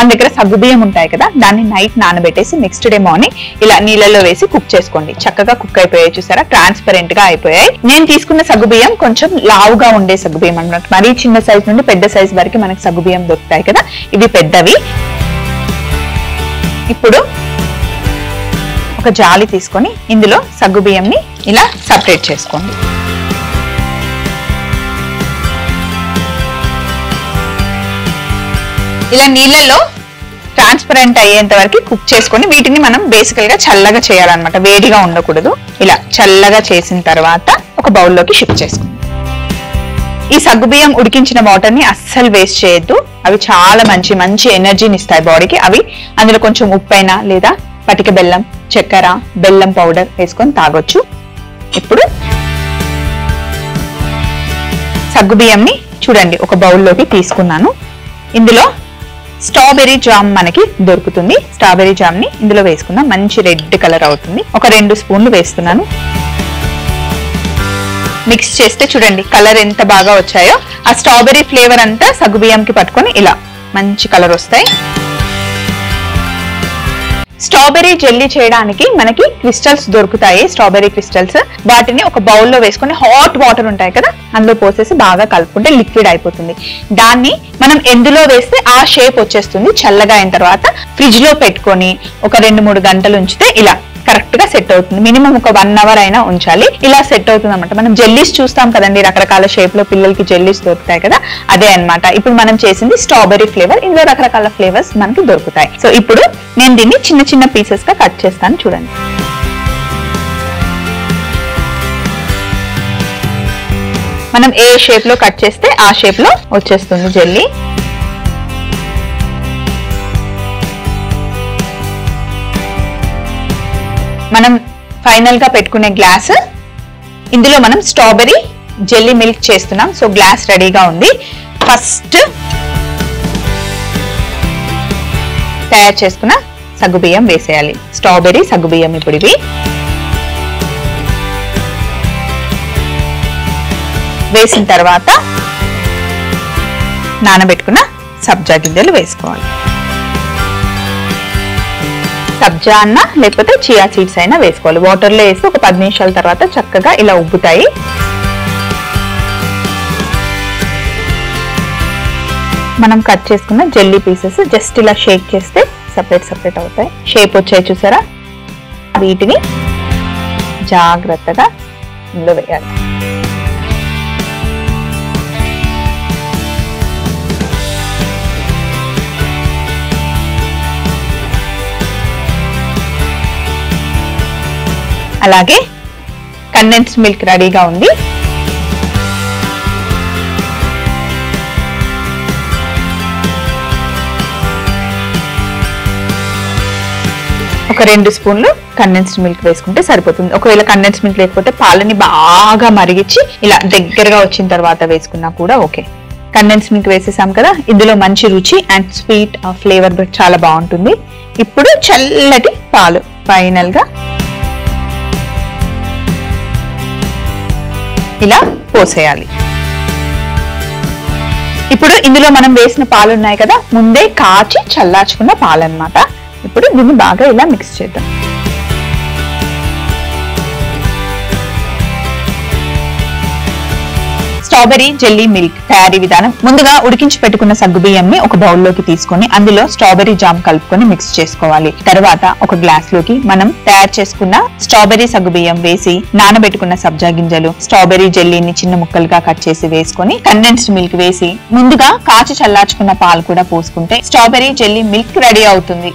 మన దగ్గర సగ్గు బియ్యం ఉంటాయి కదా దాన్ని నైట్ నానబెట్టేసి నెక్స్ట్ డే మార్నింగ్ ఇలా నీళ్ళలో వేసి కుక్ చేసుకోండి చక్కగా కుక్ అయిపోయాయి చూసారా ట్రాన్స్పరెంట్ గా అయిపోయాయి నేను తీసుకున్న సగ్గు బియ్యం కొంచెం లావుగా ఉండే సగ్గు బియ్యం అన్నమాట మరీ చిన్న సైజ్ నుండి పెద్ద సైజ్ వరకు మనకి సగ్గు బియ్యం దొరుకుతాయి కదా ఇవి పెద్దవి ఇప్పుడు ఒక జాలి తీసుకొని ఇందులో సగ్గు బియ్యంని ఇలా సపరేట్ చేసుకోండి ఇలా నీళ్ళలో ట్రాన్స్పరెంట్ అయ్యేంత వరకు కుక్ చేసుకొని వీటిని మనం బేసికల్ గా చల్లగా చేయాలన్నమాట వేడిగా ఉండకూడదు ఇలా చల్లగా చేసిన తర్వాత ఒక బౌల్లోకి షిఫ్ట్ చేసుకుందాం ఈ సగ్గుబియ్యం ఉడికించిన వాటర్ ని అస్సలు వేస్ట్ చేయొద్దు అవి చాలా మంచి మంచి ఎనర్జీని ఇస్తాయి బాడీకి అవి అందులో కొంచెం ఉప్పైనా లేదా పటిక బెల్లం చక్కెర బెల్లం పౌడర్ వేసుకొని తాగొచ్చు ఇప్పుడు సగ్గుబియ్యంని చూడండి ఒక బౌల్లోకి తీసుకున్నాను ఇందులో స్ట్రాబెర్రీ జామ్ మనకి దొరుకుతుంది స్ట్రాబెర్రీ జామ్ ని ఇందులో వేసుకుందాం మంచి రెడ్ కలర్ అవుతుంది ఒక రెండు స్పూన్లు వేస్తున్నాను మిక్స్ చేస్తే చూడండి కలర్ ఎంత బాగా వచ్చాయో ఆ స్ట్రాబెర్రీ ఫ్లేవర్ అంతా సగ్గుబియ్యంకి పట్టుకొని ఇలా మంచి కలర్ వస్తాయి స్ట్రాబెర్రీ జెల్లీ చేయడానికి మనకి క్రిస్టల్స్ దొరుకుతాయి స్ట్రాబెర్రీ క్రిస్టల్స్ వాటిని ఒక బౌల్లో వేసుకొని హాట్ వాటర్ ఉంటాయి కదా అందులో పోసేసి బాగా కలుపుకుంటే లిక్విడ్ అయిపోతుంది దాన్ని మనం ఎందులో వేస్తే ఆ షేప్ వచ్చేస్తుంది చల్లగా అయిన తర్వాత ఫ్రిడ్జ్ లో పెట్టుకొని ఒక రెండు మూడు గంటలు ఉంచితే ఇలా కరెక్ట్ గా సెట్ అవుతుంది మినిమం ఒక వన్ అవర్ అయినా ఉంచాలి ఇలా సెట్ అవుతుంది అనమాట మనం జెల్లీస్ చూస్తాం కదండి రకరకాల షేప్ లో పిల్లలకి జెల్లీస్ దొరుకుతాయి కదా అదే అన్నమాట ఇప్పుడు మనం చేసింది స్ట్రాబెరీ ఫ్లేవర్ ఇందులో రకరకాల ఫ్లేవర్స్ మనకి దొరుకుతాయి సో ఇప్పుడు నేను దీన్ని చిన్న చిన్న పీసెస్ గా కట్ చేస్తాను చూడండి మనం ఏ షేప్ లో కట్ చేస్తే ఆ షేప్ లో వచ్చేస్తుంది జెల్లీ మనం ఫైనల్ గా పెట్టుకునే గ్లాస్ ఇందులో మనం స్ట్రాబెరీ జెల్లీ మిల్క్ చేస్తున్నాం సో గ్లాస్ రెడీగా ఉంది ఫస్ట్ తయారు చేసుకున్న సగ్గుబియ్యం వేసేయాలి స్ట్రాబెరీ సగ్గుబియ్యం ఇప్పుడు ఇవి వేసిన తర్వాత నానబెట్టుకున్న సబ్జా గింజలు వేసుకోవాలి సబ్జా అన్న లేకపోతే చియా సీడ్స్ అయినా వేసుకోవాలి వాటర్ లో వేసి ఒక పది నిమిషాల తర్వాత చక్కగా ఇలా ఉబ్బుతాయి మనం కట్ చేసుకున్న జెల్లీ పీసెస్ జస్ట్ ఇలా షేక్ చేస్తే సపరేట్ సపరేట్ అవుతాయి షేప్ వచ్చాయి చూసారా వీటిని జాగ్రత్తగా ఇందులో వేయాలి అలాగే కండెన్స్ మిల్క్ రెడీగా ఉంది ఒక రెండు స్పూన్లు కండెన్స్డ్ మిల్క్ వేసుకుంటే సరిపోతుంది ఒకవేళ కండెన్స్ మిల్క్ లేకపోతే పాలని బాగా మరిగించి ఇలా దగ్గరగా వచ్చిన తర్వాత వేసుకున్నా కూడా ఓకే కండెన్స్ మిల్క్ వేసేసాం కదా ఇందులో మంచి రుచి అండ్ స్వీట్ ఫ్లేవర్ చాలా బాగుంటుంది ఇప్పుడు చల్లటి పాలు ఫైనల్ గా ఇలా పోసేయాలి ఇప్పుడు ఇందులో మనం వేసిన పాలు ఉన్నాయి కదా ముందే కాచి చల్లార్చుకున్న పాలు అన్నమాట ఇప్పుడు దీన్ని బాగా ఇలా మిక్స్ చేద్దాం స్ట్రాబెరీ జెల్లీ మిల్క్ తయారీ విధానం ముందుగా ఉడికించి పెట్టుకున్న సగ్గుబియ్యంని ఒక బౌల్లోకి తీసుకొని అందులో స్ట్రాబెరీ జామ్ కలుపుకొని మిక్స్ చేసుకోవాలి తర్వాత ఒక గ్లాస్ లోకి మనం తయారు చేసుకున్న స్ట్రాబెరీ సగ్గుబియ్యం వేసి నానబెట్టుకున్న సబ్జా గింజలు స్ట్రాబెరీ జెల్లీని చిన్న ముక్కలుగా కట్ చేసి వేసుకొని కండెన్స్డ్ మిల్క్ వేసి ముందుగా కాచి చల్లార్చుకున్న పాలు కూడా పోసుకుంటే స్ట్రాబెరీ జెల్లీ మిల్క్ రెడీ అవుతుంది